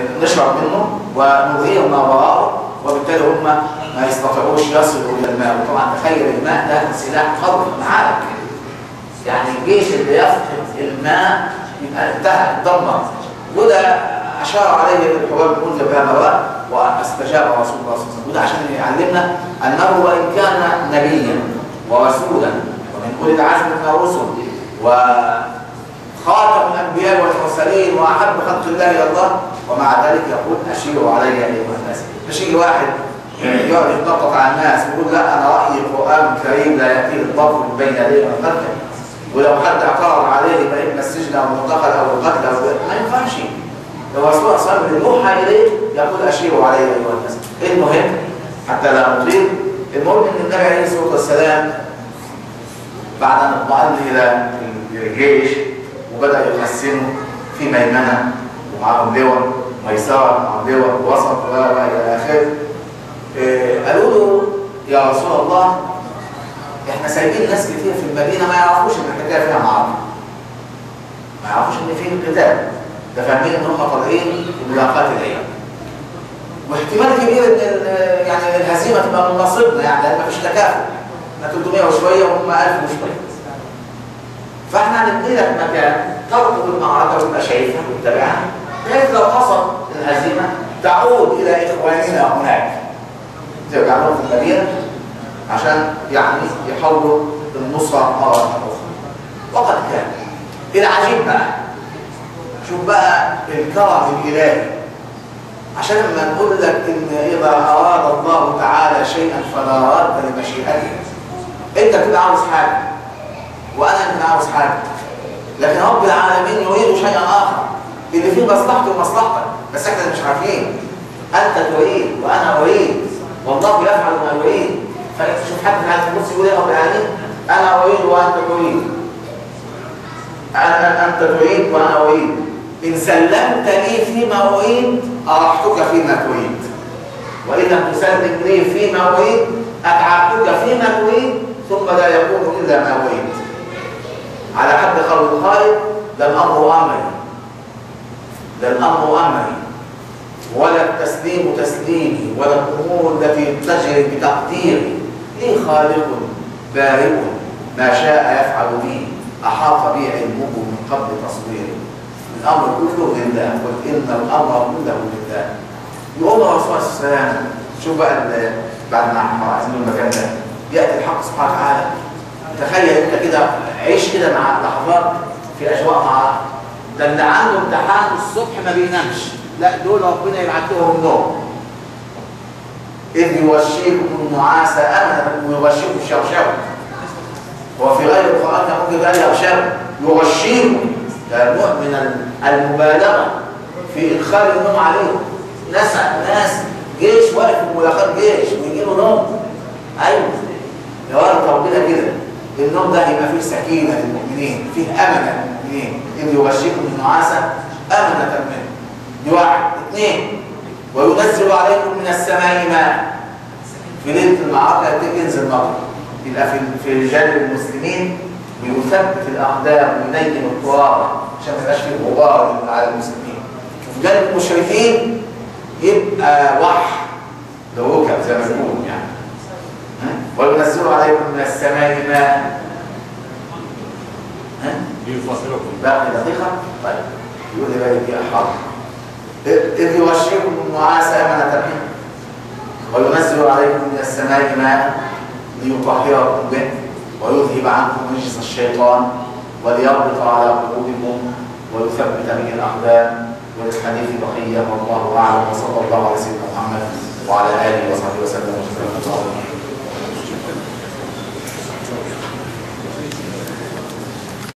نشرب منه ونلغيهم ما وراءه وبالتالي هم ما يستطيعوش يصلوا الى الماء وطبعا تخيل الماء ده سلاح قوي معاك يعني الجيش اللي يفقد الماء يبقى انتهى اتدمر وده اشار عليه الحوار المنذر بها مرات واستجاب رسول الله صلى الله عليه وسلم وده عشان يعلمنا انه وان كان نبيا ورسولا ومن اولي العزم من الرسل وخاتم الانبياء والمرسلين واحب خلق الله الى الله ومع ذلك يقول اشيروا علي ايها الناس مش يجي واحد يقعد يتنطط على الناس ويقول لا انا رايي القران الكريم لا ياتيه الضرب من بين يديه ومن خلفه ولو حد اعترض عليه يبقى اما السجن او المعتقل او القتل او ما ينفعش الرسول صلى الله عليه وسلم يوحى اليه يقول اشيروا علي ايها الناس المهم حتى لا نطيل المهم ان النبي عليه الصلاه والسلام بعد ان اطمأن الى الجيش وبدا يقسمه في ميمنه ومعهم لواء ميسره معهم لواء وسط والى اخره إيه قالوا له يا رسول الله احنا سايبين ناس كتير في المدينه ما يعرفوش ان الحكايه فيها معركه ما يعرفوش ان في قتال ده فاهمين ان هم طالعين ملاقات العيال واحتمال كبير ان يعني الهزيمه تبقى من نصيبنا يعني لان مفيش تكافؤ احنا 300 وشويه وهم 1000 وشويه فاحنا هنبني لك مكان تربط المعركه وتبقى شايفها وتتابعها بحيث لو حصل الهزيمه تعود الى اخواننا هناك ترجع لهم في المدينه عشان يعني يحاولوا النصره مره اخرى وقد كان العجيب بقى شوف بقى الكرم الالهي عشان لما نقول لك ان اذا اراد الله تعالى شيئا فلا راد لمشيئته انت بتبقى عاوز حاجه وانا ببقى عاوز حاجه لكن رب العالمين يريد شيئا اخر اللي فيه مصلحته ومصلحتك بس احنا مش عارفين انت تريد وانا اريد والله يفعل ما يريد فانت شوف حد في النص يقول يا رب العالمين انا اريد وانت تريد انت تريد وانا اريد ان سلمت لي فيما اريد ارحتك فيما تريد وان لم تسلم لي فيما اريد اتعبتك فيما تريد ثم لا يكون الا ما اريد على حد قول القائل ده الامر امري ده الامر امري ولا التسليم تسليمي ولا الامور التي تجري بتقديري لي خالق بارئ ما شاء يفعل بي احاط بي علمه من قبل تصويري الامر كله لله قل ان الامر كله لله يقول الرسول صلى الله عليه وسلم شوف بقى بعد ما احنا عايزين المكان ده ياتي الحق سبحانه وتعالى تخيل انت كده عيش كده مع لحظات في اجواء مع ده اللي عنده امتحان الصبح ما بينامش لا دول ربنا يبعت لهم النوم اذ يغشيكم النعاس امنا ويغشيكم الشوشو هو في غير القران كان ممكن قال يغشاكم يغشيكم ده نوع من المبالغه في ادخال النوم عليهم ناس ناس جيش واقف في ملاقات جيش ويجي له نوم ايوه يا ولد ربنا كده النوم ده هيبقى فيه سكينه للمؤمنين فيه امل للمؤمنين اذ يغشيكم النعاس امنه منه دي واحد اثنين وينزل عليكم من السماء ماء في ليله المعركه تنزل مطر يبقى في في رجال المسلمين ويثبت الاقدام وينيم التراب عشان ما يبقاش فيه غبار على المسلمين وفي جانب المشركين يبقى وحي لو ركب زي ما بيقولوا يعني وينزل عليكم من السماء ماء ها؟ ليفصلكم باقي دقيقة طيب يقول لي بالك يا حاضر إذ يغشيكم النعاس أمنة منه وينزل عليكم من السماء ماء ليطهركم به ويذهب عنكم رجس الشيطان وليربط على قلوبكم ويثبت به الأقدام وللحديث بقية والله أعلم وصلى الله على سيدنا محمد وعلى آله وصحبه وسلم وسلم